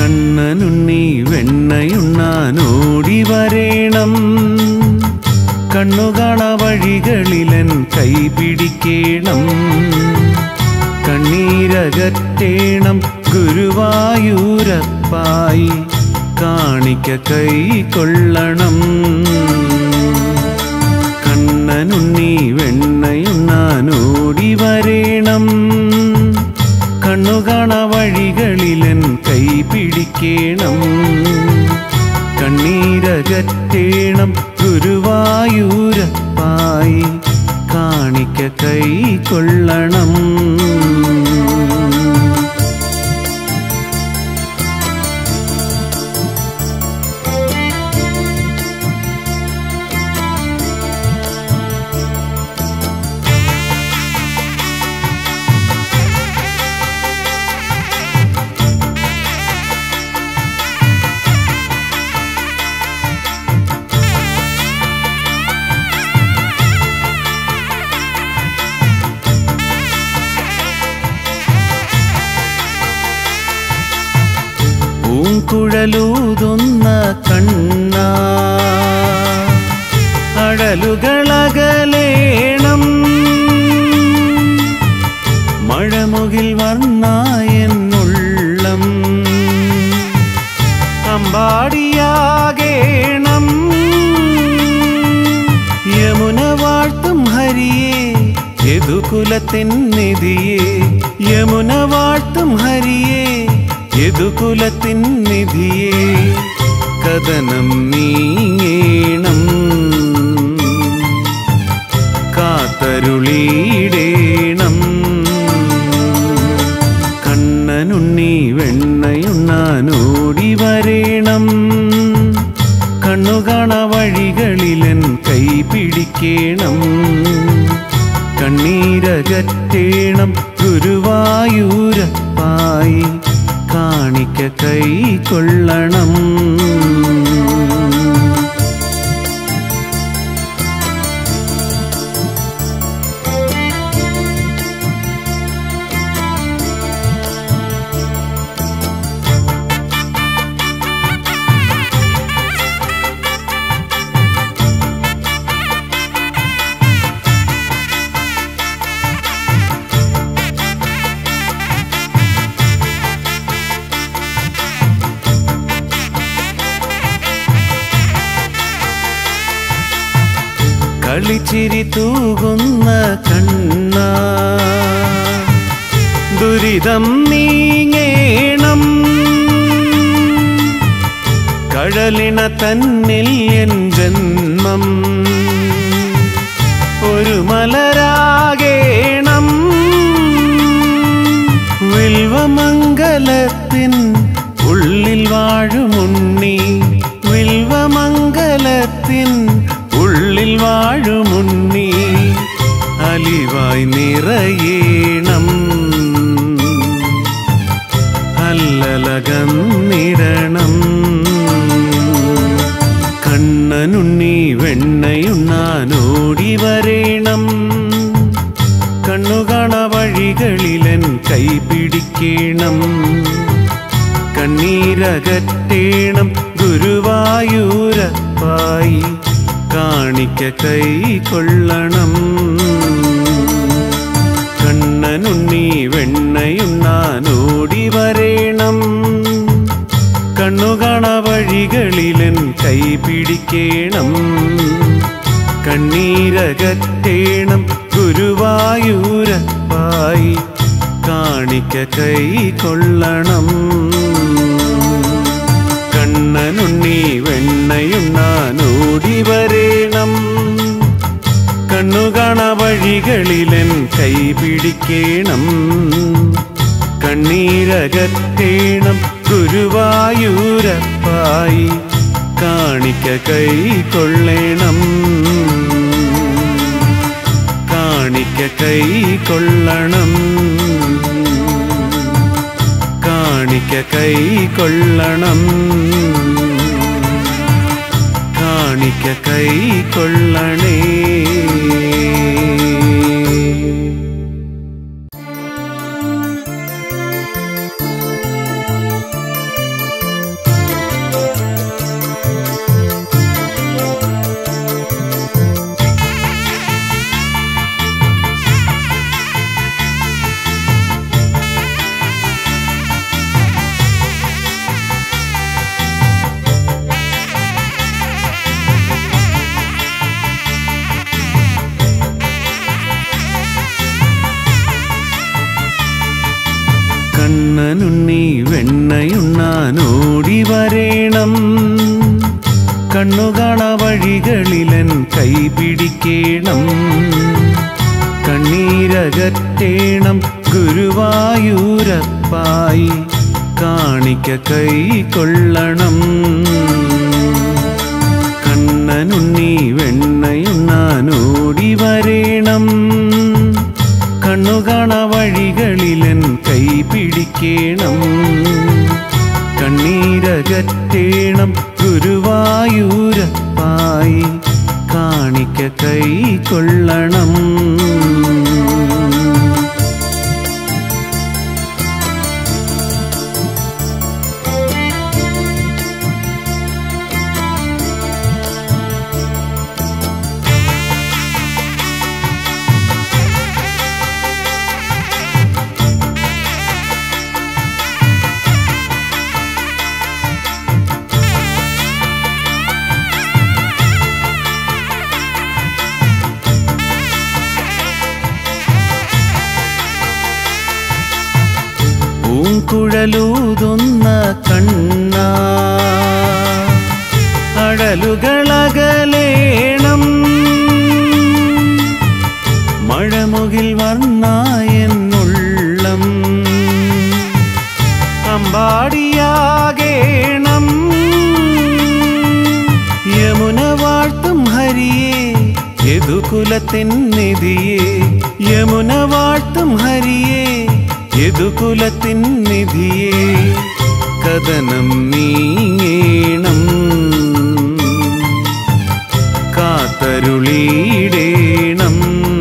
കണ്ണനുണ്ണി വെണ്ണയുണ്ണാനോടി വരേണം കണ്ണുകാണ വഴികളിലൻ കൈ പിടിക്കേണം കണ്ണീരകറ്റേണം ഗുരുവായൂരപ്പായി കാണിക്ക കൈ കൊള്ളണം കണ്ണനുണ്ണി വെണ്ണയുണ്ണാനോടി വരേണം കണ്ണുകാണ വഴികളിലൻ കൈ പിടിക്കേണം കണ്ണീരകറ്റേണം ഗുരുവായൂരപ്പായി കാണിക്ക കൈ കൊള്ളണം പൂങ്കുഴലൂതുന്ന കണ്ണ അടലുകളകലേണം മഴമുകിൽ വർണ്ണായെന്നുള്ളം അമ്പാടിയാകേണം യമുന വാഴ്ത്തും ഹരിയേ യദുകുലത്തിൻ നിധിയേ യമുന വാഴ്ത്തും ഹരിയേ യദുകുലത്തിൻ നിധിയേ കഥനം നീങ്ങേണം കാത്തരുളീടേണം കണ്ണനുണ്ണി വെണ്ണയുണ്ണാനോടി വരേണം കണ്ണുകാണ വഴികളിലൻ കൈ പിടിക്കേണം കണ്ണീരകറ്റേണം ഗുരുവായൂരപ്പായി കാണിക്ക കൈ കൊള്ളണം കളിച്ചിരി തൂകുന്ന കണ്ണ ദുരിതം നീങ്ങേണം കഴലിണ തന്നിൽ എൻ ജന്മം ഒരു മലരാകേണം വിൽവമംഗലത്തിൻ ഉള്ളിൽ വാഴുമുണ്ണി വിൽവമംഗലത്തിൻ ഉള്ളിൽ വാഴുമുണ്ണി അലിവായി നിറയേണം അല്ലലകന്നിടണം കണ്ണനുണ്ണി വെണ്ണയുണ്ണാനോടി വരേണം കണ്ണുകാണ വഴികളിലൻ കൈ പിടിക്കേണം കണ്ണീരകറ്റേണം ഗുരുവായൂരപ്പായി കാണിക്ക കൈ കൊള്ളണം കണ്ണനുണ്ണി വെണ്ണയുണ്ണാനോടി വരേണം കണ്ണുകാണ വഴികളിലൻ കൈ പിടിക്കേണം കണ്ണീരകറ്റേണം ഗുരുവായൂരപ്പായി കാണിക്ക കൈ കൊള്ളണം കണ്ണനുണ്ണി വെണ്ണയുണ്ണാനോടി വരേണം കണ്ണുകാണ വഴികളിലൻ കൈ പിടിക്കേണം കണ്ണീരകറ്റേണം ഗുരുവായൂരപ്പായി കാണിക്ക കൈ കൊള്ളണം കാണിക്ക കൈ കൊള്ളണം കാണിക്ക കൈ കൊള്ളണം കാണിക്ക കൈ കൊള്ളണേ ും കണ്ണനുണ്ണി വെണ്ണയുണ്ണാനോടി വരേണം കണ്ണുകാണ വഴികളിലൻ കൈ പിടിക്കേണം കണ്ണീരകറ്റേണം ഗുരുവായൂരപ്പായി കാണിക്ക കൈ കൊള്ളണം കണ്ണനുണ്ണി വെണ്ണയുണ്ണാനോടി വരേണം കണ്ണുകാണ വഴികളിലൻ കൈ പിടിക്കേണം കണ്ണീരകറ്റേണം ഗുരുവായൂരപ്പായി കാണിക്ക കൈ കൊള്ളണം പൂങ്കുഴലൂതുന്ന കണ്ണ അടലുകളകലേണം മഴമുകിൽ വർണ്ണായെന്നുള്ളം അമ്പാടിയാകേണം യമുന വാഴ്ത്തും ഹരിയേ യദുകുലത്തിൻ നിധിയേ യമുന വാഴ്ത്തും ഹരിയേ യദുകുലത്തിൻ നിധിയേ കഥനം നീങ്ങേണം കാത്തരുളീടേണം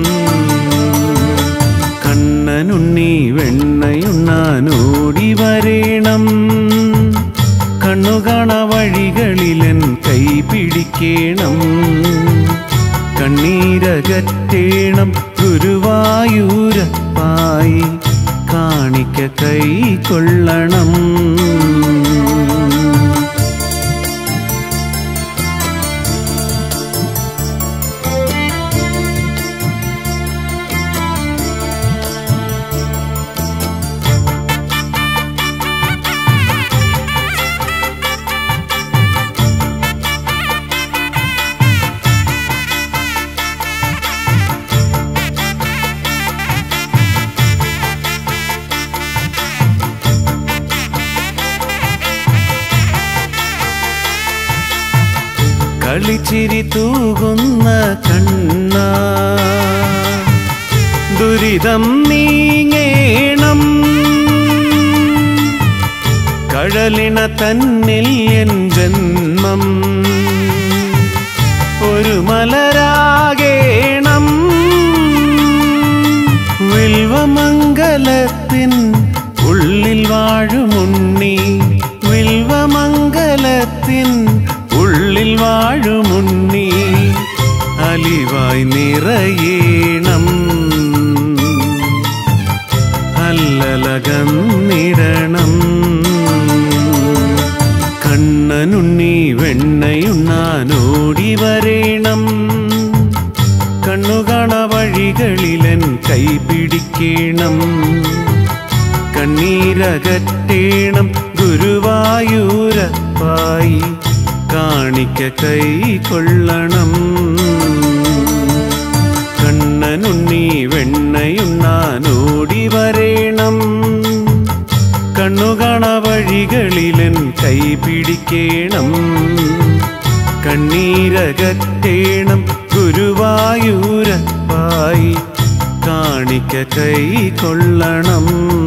കണ്ണനുണ്ണി വെണ്ണയുണ്ണാനോടി വരേണം കണ്ണുകാണ വഴികളിലൻ കൈ പിടിക്കേണം കണ്ണീരകറ്റേണം ഗുരുവായൂരപ്പായി കാണിക്ക കൈ കൊള്ളണം കളിച്ചിരി തൂകുന്ന കണ്ണ ദുരിതം നീങ്ങേണം കഴലിണ തന്നിൽ എൻ ജന്മം ഒരു മലരാകേണം വിൽവമംഗലത്തിൻ ഉള്ളിൽ വാഴുമുണ്ണി വിൽവമംഗലത്തിൻ ഉള്ളിൽ വാഴുമുണ്ണി അലിവായി നിറയേണം അല്ലലകന്നിടണം കണ്ണനുണ്ണി വെണ്ണയുണ്ണാനോടി വരേണം കണ്ണുകാണ വഴികളിലൻ കൈ പിടിക്കേണം കണ്ണീരകറ്റേണം ഗുരുവായൂരപ്പായി കാണിക്ക കൈ കൊള്ളണം കണ്ണനുണ്ണി വെണ്ണയുണ്ണാനോടി വരേണം കണ്ണുകാണ വഴികളിലൻ കൈ പിടിക്കേണം കണ്ണീരകറ്റേണം ഗുരുവായൂരപ്പായി കാണിക്ക കൈ കൊള്ളണം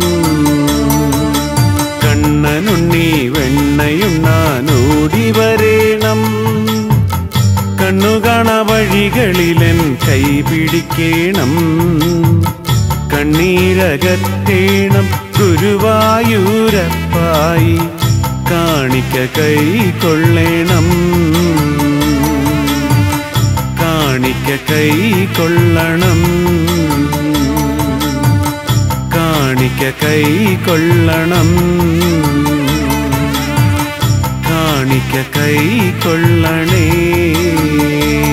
കണ്ണനുണ്ണി വെണ്ണയുണ്ണാനോടി വരേണം കണ്ണുകാണ വഴികളിലൻ കൈ പിടിക്കേണം കണ്ണീരകറ്റേണം ഗുരുവായൂരപ്പായി കാണിക്ക കൈ കൊള്ളണം കാണിക്ക കൈ കൊള്ളണം കാണിക്ക കൈ കൊള്ളണം കാണിക്ക കൈ കൊള്ളണേ